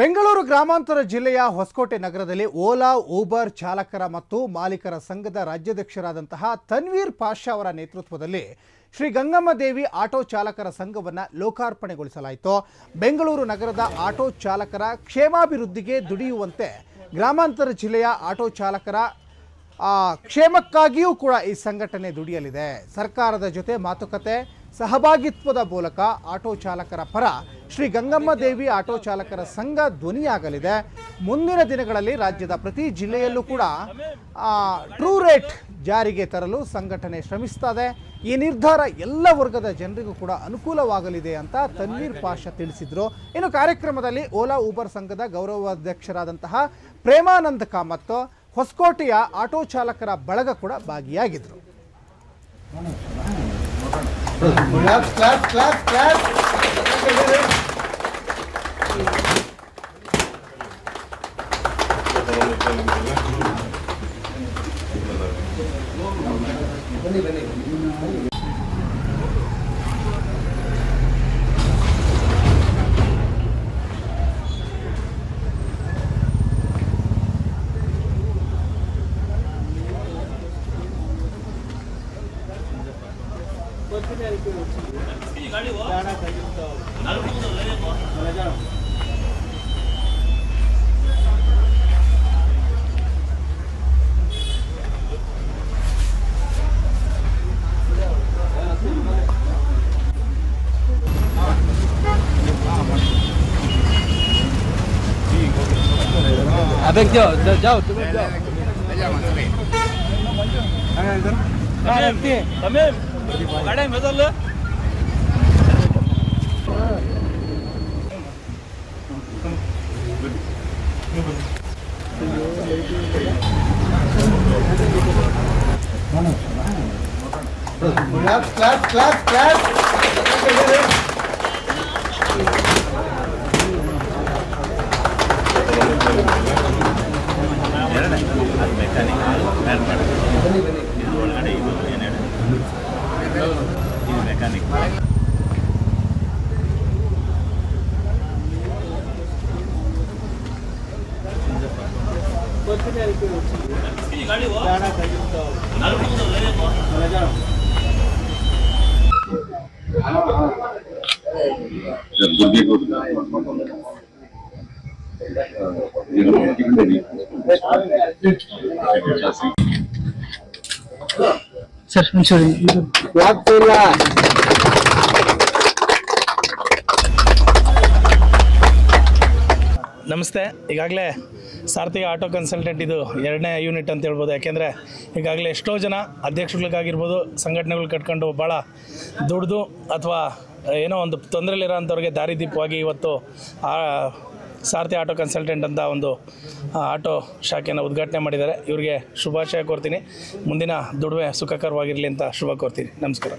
ಬೆಂಗಳೂರು ಗ್ರಾಮಾಂತರ ಜಿಲ್ಲೆಯ ಹೊಸಕೋಟೆ ನಗರದಲ್ಲಿ ಓಲಾ ಊಬರ್ ಚಾಲಕರ ಮತ್ತು ಮಾಲೀಕರ ಸಂಘದ ರಾಜ್ಯಾಧ್ಯಕ್ಷರಾದಂತಹ ತನ್ವೀರ್ ಪಾಷಾ ಅವರ ನೇತೃತ್ವದಲ್ಲಿ ಶ್ರೀ ಗಂಗಮ್ಮ ದೇವಿ ಆಟೋ ಚಾಲಕರ ಸಂಘವನ್ನು ಲೋಕಾರ್ಪಣೆಗೊಳಿಸಲಾಯಿತು ಬೆಂಗಳೂರು ನಗರದ ಆಟೋ ಚಾಲಕರ ಕ್ಷೇಮಾಭಿವೃದ್ಧಿಗೆ ದುಡಿಯುವಂತೆ ಗ್ರಾಮಾಂತರ ಜಿಲ್ಲೆಯ ಆಟೋ ಚಾಲಕರ ಆ, ಕ್ಷೇಮಕ್ಕಾಗಿಯೂ ಕೂಡ ಈ ಸಂಘಟನೆ ದುಡಿಯಲಿದೆ ಸರ್ಕಾರದ ಜೊತೆ ಮಾತುಕತೆ ಸಹಭಾಗಿತ್ವದ ಮೂಲಕ ಆಟೋ ಚಾಲಕರ ಪರ ಶ್ರೀ ಗಂಗಮ್ಮ ದೇವಿ ಆಟೋ ಚಾಲಕರ ಸಂಘ ಧ್ವನಿಯಾಗಲಿದೆ ಮುಂದಿನ ದಿನಗಳಲ್ಲಿ ರಾಜ್ಯದ ಪ್ರತಿ ಜಿಲ್ಲೆಯಲ್ಲೂ ಕೂಡ ಆ, ಟ್ರೂ ರೇಟ್ ಜಾರಿಗೆ ತರಲು ಸಂಘಟನೆ ಶ್ರಮಿಸ್ತದೆ ಈ ನಿರ್ಧಾರ ಎಲ್ಲ ವರ್ಗದ ಜನರಿಗೂ ಕೂಡ ಅನುಕೂಲವಾಗಲಿದೆ ಅಂತ ತನ್ವೀರ್ ಪಾಷಾ ತಿಳಿಸಿದ್ರು ಇನ್ನು ಕಾರ್ಯಕ್ರಮದಲ್ಲಿ ಓಲಾ ಊಬರ್ ಸಂಘದ ಗೌರವಾಧ್ಯಕ್ಷರಾದಂತಹ ಪ್ರೇಮಾನಂದ್ ಕಾಮತ್ ಹೊಸಕೋಟೆಯ ಆಟೋ ಚಾಲಕರ ಬಳಗ ಕೂಡ ಭಾಗಿಯಾಗಿದ್ರು Clap, clap, clap, clap. Avec Dieu, जाओ तुम्हें जाओ तमीम गाड़ी में बदल Clap, clap, clap, clap. Sir insurance Clap to la. ನಮಸ್ತೆ ಈಗಾಗಲೇ ಸಾರ್ಥಿಕ ಆಟೋ ಕನ್ಸಲ್ಟೆಂಟ್ ಇದು ಎರಡನೇ ಯೂನಿಟ್ ಅಂತ ಹೇಳ್ಬೋದು ಯಾಕೆಂದರೆ ಈಗಾಗಲೇ ಎಷ್ಟೋ ಜನ ಅಧ್ಯಕ್ಷಗಳಿಗಾಗಿರ್ಬೋದು ಸಂಘಟನೆಗಳು ಕಟ್ಕೊಂಡು ಭಾಳ ದುಡ್ದು ಅಥವಾ ಏನೋ ಒಂದು ತೊಂದರೆಲಿರೋ ಅಂಥವ್ರಿಗೆ ದಾರಿದೀಪವಾಗಿ ಇವತ್ತು ಆ ಸಾರಥಿ ಆಟೋ ಕನ್ಸಲ್ಟೆಂಟ್ ಅಂತ ಒಂದು ಆ, ಆಟೋ ಶಾಖೆಯನ್ನು ಉದ್ಘಾಟನೆ ಮಾಡಿದ್ದಾರೆ ಇವರಿಗೆ ಶುಭಾಶಯ ಕೋರ್ತೀನಿ ಮುಂದಿನ ದುಡಿಮೆ ಸುಖಕರವಾಗಿರಲಿ ಅಂತ ಶುಭ ಕೋರ್ತೀನಿ ನಮಸ್ಕಾರ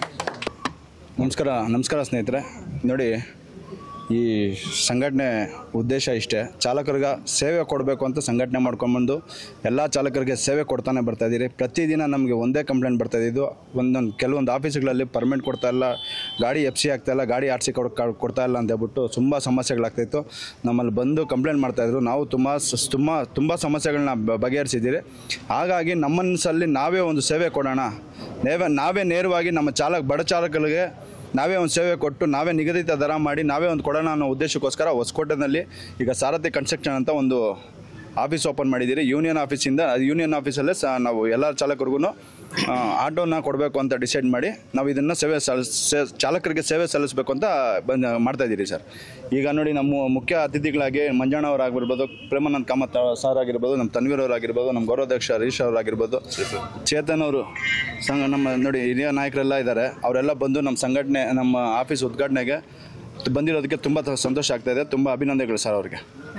ನಮಸ್ಕಾರ ನಮಸ್ಕಾರ ಸ್ನೇಹಿತರೆ ನೋಡಿ ಈ ಸಂಘಟನೆ ಉದ್ದೇಶ ಇಷ್ಟೇ ಚಾಲಕರಿಗೆ ಸೇವೆ ಕೊಡಬೇಕು ಅಂತ ಸಂಘಟನೆ ಮಾಡ್ಕೊಂಬಂದು ಎಲ್ಲ ಚಾಲಕರಿಗೆ ಸೇವೆ ಕೊಡ್ತಾನೆ ಬರ್ತಾ ಇದ್ದೀರಿ ಪ್ರತಿದಿನ ನಮಗೆ ಒಂದೇ ಕಂಪ್ಲೇಂಟ್ ಬರ್ತಾ ಇದ್ದಿದ್ದು ಒಂದೊಂದು ಕೆಲವೊಂದು ಆಫೀಸ್ಗಳಲ್ಲಿ ಪರ್ಮಿಟ್ ಕೊಡ್ತಾ ಇಲ್ಲ ಗಾಡಿ ಎಫ್ ಸಿ ಆಗ್ತಾ ಇಲ್ಲ ಗಾಡಿ ಆರ್ ಸಿ ಕೊಡ್ತಾ ಇಲ್ಲ ಅಂತ ಹೇಳ್ಬಿಟ್ಟು ತುಂಬ ಸಮಸ್ಯೆಗಳಾಗ್ತಾಯಿತ್ತು ನಮ್ಮಲ್ಲಿ ಬಂದು ಕಂಪ್ಲೇಂಟ್ ಮಾಡ್ತಾಯಿದ್ರು ನಾವು ತುಂಬ ಸ- ತುಂಬ ತುಂಬ ಸಮಸ್ಯೆಗಳನ್ನ ಬ- ಬಗೆಹರಿಸಿದ್ದೀರಿ ಹಾಗಾಗಿ ನಮ್ಮ ಮನಸ್ಸಲ್ಲಿ ನಾವೇ ಒಂದು ಸೇವೆ ಕೊಡೋಣ ನೇವೇ ನಾವೇ ನೇರವಾಗಿ ನಮ್ಮ ಚಾಲಕ ಬಡ ಚಾಲಕರಿಗೆ ನಾವೇ ಒಂದು ಸೇವೆ ಕೊಟ್ಟು ನಾವೇ ನಿಗದಿತ ದರ ಮಾಡಿ ನಾವೇ ಒಂದು ಕೊಡೋಣ ಅನ್ನೋ ಉದ್ದೇಶಕ್ಕೋಸ್ಕರ ಹೊಸಕೋಟೆನಲ್ಲಿ ಈಗ ಸಾರಥಿ ಕನ್ಸ್ಟ್ರಕ್ಷನ್ ಅಂತ ಒಂದು ಆಫೀಸ್ ಓಪನ್ ಮಾಡಿದ್ದೀರಿ ಯೂನಿಯನ್ ಆಫೀಸಿಂದ ಯೂನಿಯನ್ ಆಫೀಸಲ್ಲೇ ಸಹ ನಾವು ಎಲ್ಲ ಚಾಲಕರಿಗೂ ಆಟೋನ ಕೊಡಬೇಕು ಅಂತ ಡಿಸೈಡ್ ಮಾಡಿ ನಾವು ಇದನ್ನು ಸೇವೆ ಸಲ್ಲಿಸ್ ಸೇ- ಚಾಲಕರಿಗೆ ಸೇವೆ ಸಲ್ಲಿಸಬೇಕು ಅಂತ ಬಂದು ಮಾಡ್ತಾ ಇದ್ದೀರಿ ಸರ್ ಈಗ ನೋಡಿ ನಮ್ಮ ಮುಖ್ಯ ಅತಿಥಿಗಳಾಗಿ ಮಂಜಣ್ಣ ಅವರಾಗಿರ್ಬೋದು ಪ್ರೇಮಾನಂದ್ ಕಾಮತ್ ಸರ್ ಆಗಿರ್ಬೋದು ನಮ್ಮ ತನ್ವೀರ್ ಅವರಾಗಿರ್ಬೋದು ನಮ್ಮ ಗೌರವಾಧ್ಯಕ್ಷ ಹರೀಶ್ ಅವರಾಗಿರ್ಬೋದು ಚೇತನ್ ಅವರು ಸಂಘ ನಮ್ಮ ನೋಡಿ ಹಿರಿಯ ನಾಯಕರೆಲ್ಲ ಇದ್ದಾರೆ ಅವರೆಲ್ಲ ಬಂದು ನಮ್ಮ ಸಂಘಟನೆ ನಮ್ಮ ಆಫೀಸ್ ಉದ್ಘಾಟನೆಗೆ ಬಂದಿರೋದಕ್ಕೆ ತುಂಬ ಸಂತೋಷ ಆಗ್ತಾ ಇದೆ ತುಂಬ ಅಭಿನಂದನೆಗಳು ಸರ್ ಅವ್ರಿಗೆ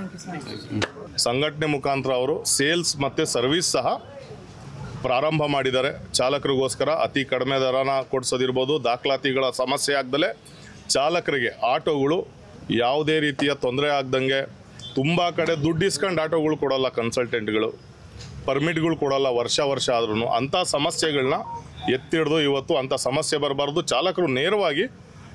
ಸಂಘಟನೆ ಮುಖಾಂತರ ಅವರು ಸೇಲ್ಸ್ ಮತ್ತು ಸರ್ವಿಸ್ ಸಹ ಪ್ರಾರಂಭ ಮಾಡಿದ್ದಾರೆ ಚಾಲಕರಿಗೋಸ್ಕರ ಅತಿ ಕಡಿಮೆ ದರನ ಕೊಡಿಸೋದಿರ್ಬೋದು ದಾಖಲಾತಿಗಳ ಸಮಸ್ಯೆ ಆಗ್ದಲೇ ಚಾಲಕರಿಗೆ ಆಟೋಗಳು ಯಾವುದೇ ರೀತಿಯ ತೊಂದರೆ ಆಗ್ದಂಗೆ ತುಂಬ ಕಡೆ ದುಡ್ಡು ಇಸ್ಕೊಂಡು ಆಟೋಗಳು ಕೊಡೋಲ್ಲ ಕನ್ಸಲ್ಟೆಂಟ್ಗಳು ಪರ್ಮಿಟ್ಗಳು ಕೊಡೋಲ್ಲ ವರ್ಷ ವರ್ಷ ಆದ್ರೂ ಅಂಥ ಸಮಸ್ಯೆಗಳನ್ನ ಎತ್ತಿಡ್ದು ಇವತ್ತು ಅಂಥ ಸಮಸ್ಯೆ ಬರಬಾರ್ದು ಚಾಲಕರು ನೇರವಾಗಿ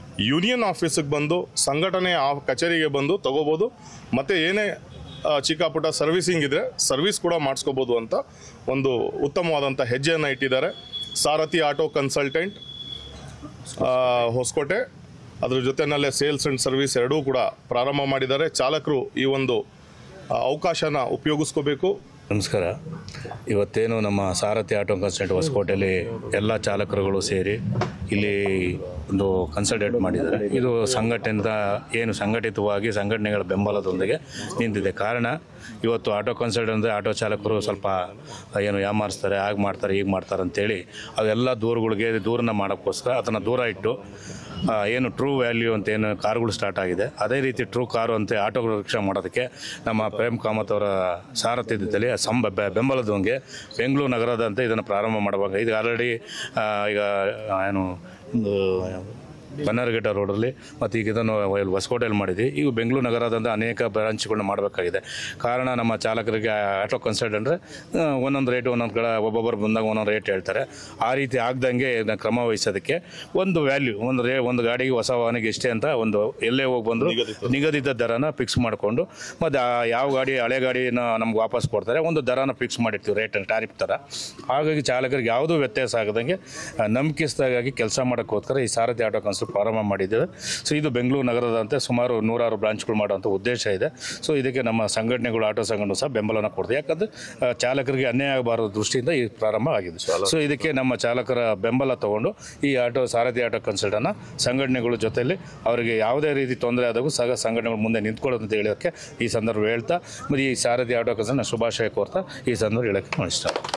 ಯೂನಿಯನ್ ಆಫೀಸಿಗೆ ಬಂದು ಸಂಘಟನೆ ಆ ಕಚೇರಿಗೆ ಬಂದು ತಗೋಬೋದು ಮತ್ತು ಏನೇ ಆ, ಚಿಕ್ಕ ಪುಟ್ಟ ಸರ್ವಿಸಿಂಗ್ ಇದ್ರೆ ಸರ್ವಿಸ್ ಕೂಡ ಮಾಡಿಸ್ಕೋಬೋದು ಅಂತ ಒಂದು ಉತ್ತಮವಾದಂಥ ಹೆಜ್ಜೆಯನ್ನು ಇಟ್ಟಿದ್ದಾರೆ ಸಾರಥಿ ಆಟೋ ಕನ್ಸಲ್ಟೆಂಟ್ ಆ, ಹೊಸಕೋಟೆ ಅದ್ರ ಜೊತೆನಲ್ಲೇ ಸೇಲ್ಸ್ ಆ್ಯಂಡ್ ಸರ್ವಿಸ್ ಎರಡೂ ಕೂಡ ಪ್ರಾರಂಭ ಮಾಡಿದ್ದಾರೆ ಚಾಲಕರು ಈ ಒಂದು ಆ, ಅವಕಾಶನ ಉಪಯೋಗಿಸ್ಕೋಬೇಕು ನಮಸ್ಕಾರ ಇವತ್ತೇನು ನಮ್ಮ ಸಾರಥಿ ಆಟೋ ಕನ್ಸಲ್ಟೆಂಟ್ ಹೊಸಕೋಟೆಯಲ್ಲಿ ಎಲ್ಲ ಚಾಲಕರುಗಳು ಸೇರಿ ಇಲ್ಲಿ ಒಂದು ಕನ್ಸಲ್ಟೇಟ್ ಮಾಡಿದ್ದಾರೆ ಇದು ಸಂಘಟನೆಯಿಂದ ಏನು ಸಂಘಟಿತವಾಗಿ ಸಂಘಟನೆಗಳ ಬೆಂಬಲದೊಂದಿಗೆ ನಿಂತಿದೆ ಕಾರಣ ಇವತ್ತು ಆಟೋ ಕನ್ಸಲ್ಟೆಂಟ್ ಅಂದರೆ ಆಟೋ ಚಾಲಕರು ಸ್ವಲ್ಪ ಏನು ಯಾಮಾರಿಸ್ತಾರೆ ಹಾಗೆ ಮಾಡ್ತಾರೆ ಹೀಗೆ ಮಾಡ್ತಾರೆ ಅಂತೇಳಿ ಅವೆಲ್ಲ ದೂರುಗಳಿಗೆ ದೂರನ್ನ ಮಾಡೋಕ್ಕೋಸ್ಕರ ಅದನ್ನು ದೂರ ಇಟ್ಟು ಆ, ಏನು ಟ್ರೂ ವ್ಯಾಲ್ಯೂ ಅಂತ ಏನು ಕಾರುಗಳು ಸ್ಟಾರ್ಟ್ ಆಗಿದೆ ಅದೇ ರೀತಿ ಟ್ರೂ ಕಾರು ಅಂತ ಆಟೋ ರಿಕ್ಷಾ ಮಾಡೋದಕ್ಕೆ ನಮ್ಮ ಪ್ರೇಮ್ ಕಾಮತ್ ಅವರ ಸಾರಥ್ಯದಲ್ಲಿ ಸಂಬ ಬೆ- ಬೆಂಬಲದೊಂದಿಗೆ ಬೆಂಗಳೂರು ನಗರದಂತೆ ಇದನ್ನು ಪ್ರಾರಂಭ ಮಾಡುವಾಗ ಇದು ಆಲ್ರೆಡಿ ಈಗ ಏನು ಒಂದು ಬನ್ನರಘಟ್ಟ ರೋಡಲ್ಲಿ ಮತ್ತು ಈಗ ಇದನ್ನು ಇಲ್ಲಿ ಹೊಸಕೋಟೆಯಲ್ಲಿ ಮಾಡಿದ್ವಿ ಈಗ ಬೆಂಗಳೂರು ನಗರದಿಂದ ಅನೇಕ ಬ್ರಾಂಚ್ಗಳನ್ನ ಮಾಡಬೇಕಾಗಿದೆ ಕಾರಣ ನಮ್ಮ ಚಾಲಕರಿಗೆ ಆಟೋ ಕನ್ಸಲ್ಟ್ ಅಂದರೆ ಒಂದೊಂದು ರೇಟ್ ಒಂದೊಂದು ಕಡೆ ಒಬ್ಬೊಬ್ಬರು ಬಂದಾಗ ಒಂದೊಂದು ರೇಟ್ ಹೇಳ್ತಾರೆ ಆ ರೀತಿ ಆಗ್ದಂಗೆ ಇದನ್ನ ಕ್ರಮ ವಹಿಸೋದಕ್ಕೆ ಒಂದು ವ್ಯಾಲ್ಯೂ ಒಂದು ರೇ ಒಂದು ಗಾಡಿಗೆ ಹೊಸ ವಾಹನಕ್ಕೆ ಇಷ್ಟೇ ಅಂತ ಒಂದು ಎಲ್ಲೇ ಹೋಗಿ ಬಂದರೂ ನಿಗದಿತ ದರನ ಫಿಕ್ಸ್ ಮಾಡಿಕೊಂಡು ಮತ್ತು ಯಾವ ಗಾಡಿ ಹಳೆ ಗಾಡಿನ ನಮ್ಗೆ ವಾಪಸ್ ಕೊಡ್ತಾರೆ ಒಂದು ದರನ ಫಿಕ್ಸ್ ಮಾಡಿರ್ತೀವಿ ರೇಟ್ ಟ್ಯಾರಿಫ್ ಥರ ಹಾಗಾಗಿ ಚಾಲಕರಿಗೆ ಯಾವುದೂ ವ್ಯತ್ಯಾಸ ಆಗದಂಗೆ ಆ, ನಂಬಿಕೆಸ್ದಾಗಿ ಕೆಲಸ ಮಾಡೋಕ್ಕೋಸ್ಕರ ಈ ಸಾರಥಿ ಆಟೋ ಕನ್ಸಲ್ಟ್ ಪ್ರಾರಂಭ ಮಾಡಿದ್ದೇವೆ ಸೊ ಇದು ಬೆಂಗಳೂರು ನಗರದಂತೆ ಸುಮಾರು ನೂರಾರು ಬ್ರಾಂಚ್ಗಳು ಮಾಡುವಂಥ ಉದ್ದೇಶ ಇದೆ ಸೊ ಇದಕ್ಕೆ ನಮ್ಮ ಸಂಘಟನೆಗಳು ಆಟೋ ಸಂಘಟನೆ ಸಹ ಬೆಂಬಲನ ಕೊಡ್ತೀವಿ ಯಾಕಂದರೆ ಆ, ಚಾಲಕರಿಗೆ ಅನ್ಯಾಯ ಆಗಬಾರದು ದೃಷ್ಟಿಯಿಂದ ಈ ಪ್ರಾರಂಭ ಆಗಿದೆ ಸೊ ಇದಕ್ಕೆ ನಮ್ಮ ಚಾಲಕರ ಬೆಂಬಲ ತಗೊಂಡು ಈ ಆಟೋ ಸಾರಥಿ ಆಟೋ ಕನ್ಸಲ್ಟನ್ನು ಸಂಘಟನೆಗಳ ಜೊತೆಯಲ್ಲಿ ಅವರಿಗೆ ಯಾವುದೇ ರೀತಿ ತೊಂದರೆ ಆದಾಗೂ ಸಹ ಸಂಘಟನೆಗಳು ಮುಂದೆ ನಿಂತ್ಕೊಳ್ಳೋದು ಅಂತ ಹೇಳೋಕ್ಕೆ ಈ ಸಂದರ್ಭ ಹೇಳ್ತಾ ಮತ್ತು ಈ ಸಾರಥಿ ಆಟೋ ಕನ್ಸಲ್ಟ್ ಶುಭಾಶಯ ಕೋರ್ತಾ ಈ ಸಂದರ್ಭ ಹೇಳೋಕ್ಕೆ ನಾನು ಇಷ್ಟ